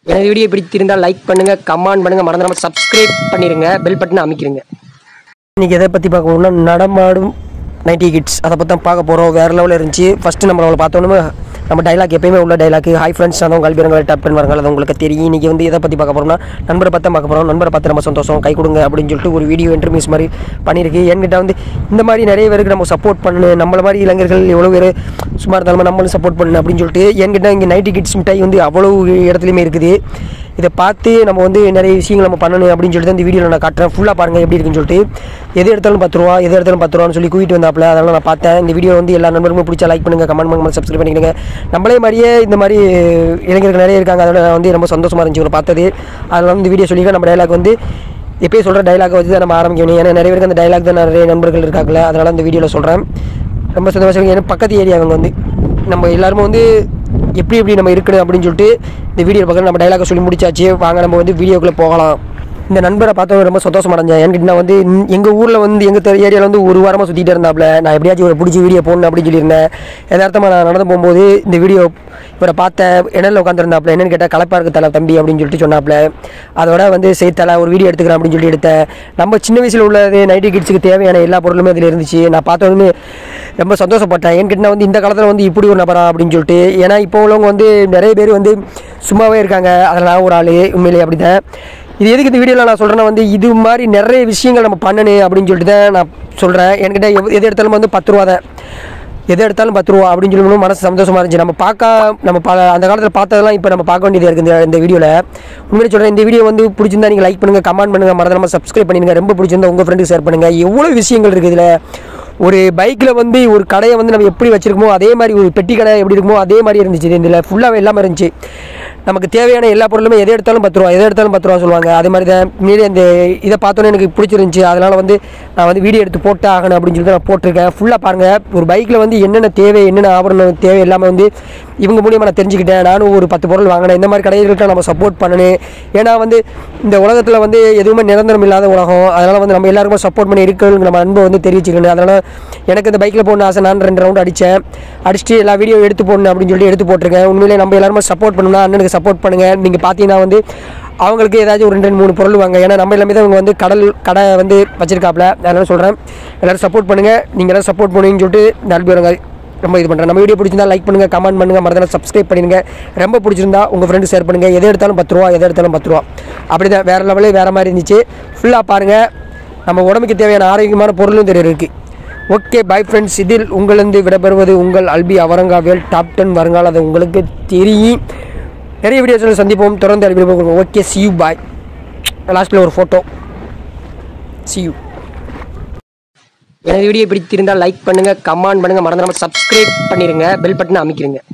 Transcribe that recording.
எனது வீடியோ பிடித்திருந்தால் லைக் பண்ணுங்க கமெண்ட் பண்ணுங்க மறந்துடாம சப்ஸ்கிரைப் பண்ணிருங்க பெல் பட்டனை அமைக்கிறீங்க இன்னைக்கு எதை பற்றி பார்க்க போறோம்னா நடமாடும் நைன்டி கிட்ஸ் அதை பற்றி தான் பார்க்க போகிறோம் வேறு லெவலில் இருந்துச்சு ஃபஸ்ட்டு நம்ம அவளை பார்த்தோன்னே நம்ம டைலாக் எப்பயுமே உள்ள டைலாக் ஹாய் ஃப்ரெண்ட்ஸ் அதான் உங்கள் அல்பிரங்கள் டப் பண்ணுவாங்க அது உங்களுக்கு தெரியும் இன்றைக்கி வந்து எதை பற்றி பார்க்க போகிறோம்னா நண்பரை பார்த்து தான் பார்க்க போகிறோம் நண்பரை பார்த்து நம்ம சந்தோஷம் கை கொடுங்க அப்படின்னு சொல்லிட்டு ஒரு வீடியோ இன்டர்வியூஸ் மாதிரி பண்ணியிருக்கு என்கிட்ட வந்து இந்த மாதிரி நிறைய பேருக்கு நம்ம சப்போர்ட் பண்ணு நம்மள மாதிரி இளைஞர்கள் எவ்வளோ பேர் சும்மா இருந்தாலும் நம்மளும் சப்போர்ட் பண்ணு அப்படின்னு சொல்லிட்டு என்கிட்ட இங்கே நைன்டி கிட்ஸ் மிட்டாய் வந்து அவ்வளோ இடத்துலையுமே இருக்குது இதை பார்த்து நம்ம வந்து நிறைய விஷயங்கள் நம்ம பண்ணணும் அப்படின்னு சொல்லிட்டு இந்த வீடியோவில் நான் காட்டுறேன் ஃபுல்லாக பாருங்கள் எப்படி இருக்குன்னு சொல்லிட்டு எது எடுத்தாலும் பத்து ரூபா எது எடுத்தாலும் பத்து ரூபான்னு சொல்லி கூட்டிட்டு வந்தாப்புல அதனால் நான் பார்த்தேன் இந்த வீடியோ வந்து எல்லா நண்பர்களும் பிடிச்சா லைக் பண்ணுங்கள் கமெண்ட் பண்ணுங்க சப்ஸ்கிரைப் பண்ணிக்கங்க நம்மளே மாதிரியே இந்த மாதிரி இளைஞர்கள் நிறைய இருக்காங்க அதோட நான் வந்து ரொம்ப சந்தோஷமாக இருந்துச்சு இவரை பார்த்தது அதில் வந்து இந்த வீடியோ சொல்லிக்க நம்ம டைலாக் வந்து எப்பயே சொல்கிற டைலாக் வச்சு தான் நம்ம ஆரம்பிக்கணும் ஏன்னா நிறைய பேருக்கு அந்த டைலாக் தான் நிறைய நண்பர்கள் இருக்காங்களே அதனால் இந்த வீடியோவில் சொல்கிறேன் ரொம்ப சந்தோஷம் ஏன்னா பக்கத்து ஏரியா அவங்க வந்து நம்ம எல்லாருமே வந்து எப்படி எப்படி நம்ம இருக்கணும் அப்படின்னு சொல்லிட்டு இந்த வீடியோ பக்கம் நம்ம டைலாக சொல்லி முடிச்சாச்சு வாங்க நம்ம வந்து வீடியோக்குள்ளே போகலாம் இந்த நண்பரை பார்த்தவங்க ரொம்ப சந்தோஷம் அடைஞ்சேன் என்கிட்ட நான் வந்து எங்கள் ஊரில் வந்து எங்கள் ஏரியாவில் வந்து ஒரு வாரமாக சுற்றிட்டு இருந்தாப்புல நான் எப்படியாச்சும் ஒரு பிடிச்சி வீடியோ போடணும் அப்படின்னு சொல்லியிருந்தேன் யதார்த்தமாக நான் நடந்து போகும்போது இந்த வீடியோ இவரை பார்த்தேன் இணையில் உட்காந்துருந்தாப்புல என்னன்னு கேட்டால் கலப்பாக இருக்கு தலை தம்பி அப்படின்னு சொல்லிட்டு சொன்னாப்புல அதோட வந்து சரி தலை ஒரு வீடியோ எடுத்துக்கிறேன் அப்படின்னு சொல்லி எடுத்தேன் நம்ம சின்ன வயசில் உள்ளது நைட்டி கிட்ஸுக்கு தேவையான எல்லா பொருளுமே அதில் இருந்துச்சு நான் பார்த்தோன்னே ரொம்ப சந்தோஷப்பட்டேன் என்கிட்ட வந்து இந்த காலத்தில் வந்து இப்படி ஒரு நபரா அப்படின்னு சொல்லிட்டு ஏன்னா இப்போ உள்ளவங்க வந்து நிறைய பேர் வந்து சும்மாவே இருக்காங்க அதில் நான் ஒரு ஆள் உண்மையிலேயே அப்படி தான் இது எதுக்கு இந்த வீடியோவில் நான் சொல்கிறேன்னா வந்து இது மாதிரி நிறைய விஷயங்கள் நம்ம பண்ணணும் அப்படின்னு சொல்லிட்டு தான் நான் சொல்கிறேன் என்கிட்ட எவ்- எது எடுத்தாலும் வந்து பத்து ரூபா தான் எது எடுத்தாலும் பத்து ரூபா அப்படின்னு சொல்லி மனசு சந்தோஷமாக இருந்துச்சு நம்ம பார்க்க நம்ம பா அந்த காலத்தில் பார்த்ததெல்லாம் இப்போ நம்ம பார்க்க வேண்டியதாக இருக்குது இந்த இந்த வீடியோவில் உண்மையிலே சொல்கிறேன் இந்த வீடியோ வந்து பிடிச்சிருந்தா நீங்கள் லைக் பண்ணுங்கள் கமெண்ட் பண்ணுங்கள் மறந்துடாம சப்ஸ்கிரைப் பண்ணிடுங்க ரொம்ப பிடிச்சிருந்தா உங்கள் ஃப்ரெண்டுக்கு ஷேர் பண்ணுங்கள் எவ்வளோ விஷயங்கள் இருக்குது இதில் ஒரு பைக்கில் வந்து ஒரு கடையை வந்து நம்ம எப்படி வச்சிருக்கோமோ அதே மாதிரி ஒரு பெட்டி கடை எப்படி இருக்குமோ அதே மாதிரி இருந்துச்சு இதில் ஃபுல்லாகவே எல்லாமே இருந்துச்சு நமக்கு தேவையான எல்லா பொருளுமே எதை எடுத்தாலும் பத்து ரூபா எதை எடுத்தாலும் பத்து ரூபா சொல்லுவாங்க அதே மாதிரி தான் மீறி அந்த இதை பார்த்தோன்னே எனக்கு பிடிச்சிருந்துச்சி அதனால் வந்து நான் வந்து வீடியோ எடுத்து போட்டு ஆகணும் அப்படின்னு சொல்லிட்டு நான் போட்டிருக்கேன் ஃபுல்லாக பாருங்கள் ஒரு பைக்கில் வந்து என்னென்ன தேவை என்னென்ன ஆபரணம் தேவை எல்லாமே வந்து இவங்க மூலியமாக நான் தெரிஞ்சுக்கிட்டேன் நானும் ஒரு பத்து பொருள் வாங்கினேன் இந்த மாதிரி கடைகளுக்கு நம்ம சப்போர்ட் பண்ணணும் ஏன்னா வந்து இந்த உலகத்தில் வந்து எதுவுமே நிரந்தரம் இல்லாத உலகம் அதனால் வந்து நம்ம எல்லாருக்கும் சப்போர்ட் பண்ணி இருக்கணும் நம்ம அன்பை வந்து தெரிவிச்சுக்கணும் அதனால் எனக்கு இந்த பைக்கில் போகணும் ஆசை நான் ரெண்டு ரவுண்ட் அடித்தேன் அடிச்சுட்டு எல்லா வீடியோ எடுத்து போடணும் அப்படின்னு சொல்லி எடுத்து போட்டிருக்கேன் உண்மையிலே நம்ம எல்லாருமே சப்போர்ட் பண்ணணும்னா அண்ணனுக்கு சப்போர்ட் பண்ணுங்கள் நீங்கள் பார்த்தீங்கன்னா வந்து அவங்களுக்கு ஏதாச்சும் ஒரு ரெண்டு ரெண்டு மூணு பொருள் வாங்க ஏன்னா நம்ம எல்லாமே தான் இவங்க வந்து கடல் கடை வந்து வச்சிருக்காப்புல அதனால சொல்கிறேன் எல்லாரும் சப்போர்ட் பண்ணுங்கள் நீங்கள் எல்லாரும் சப்போர்ட் பண்ணுவீங்கன்னு சொல்லிட்டு நல்பி வரங்க ரொம்ப இது பண்ணுறேன் நம்ம வீடியோ பிடிச்சிருந்தா லைக் பண்ணுங்கள் கமெண்ட் பண்ணுங்கள் மறந்தாலும் சப்ஸ்கிரைப் பண்ணிடுங்க ரொம்ப பிடிச்சிருந்தா உங்கள் ஃப்ரெண்டு ஷேர் பண்ணுங்கள் எதை எடுத்தாலும் பத்து ரூபா எதை எடுத்தாலும் பத்து ரூபா அப்படி தான் வேறு லெவலே வேறு மாதிரி இருந்துச்சு ஃபுல்லாக பாருங்கள் நம்ம உடம்புக்கு தேவையான ஆரோக்கியமான பொருளும் தெரிய இருக்குது ஓகே பை ஃப்ரெண்ட்ஸ் இதில் உங்களிருந்து விடைபெறுவது உங்கள் அல்பி அவரங்காவியல் டாப் டென் வருங்கால் அது உங்களுக்கு தெரியும் நிறைய வீடியோஸில் சந்திப்போம் தொடர்ந்து அல்பி ஓகே சி யூ பாய் லாஸ்ட்டில் ஒரு ஃபோட்டோ சி யூ எனது வீடியோ பிடித்திருந்தால் லைக் பண்ணுங்கள் கமெண்ட் பண்ணுங்கள் மறந்துடாம சப்ஸ்கிரைப் பண்ணிடுங்க பெல் பட்டனை அமைக்கிறீங்க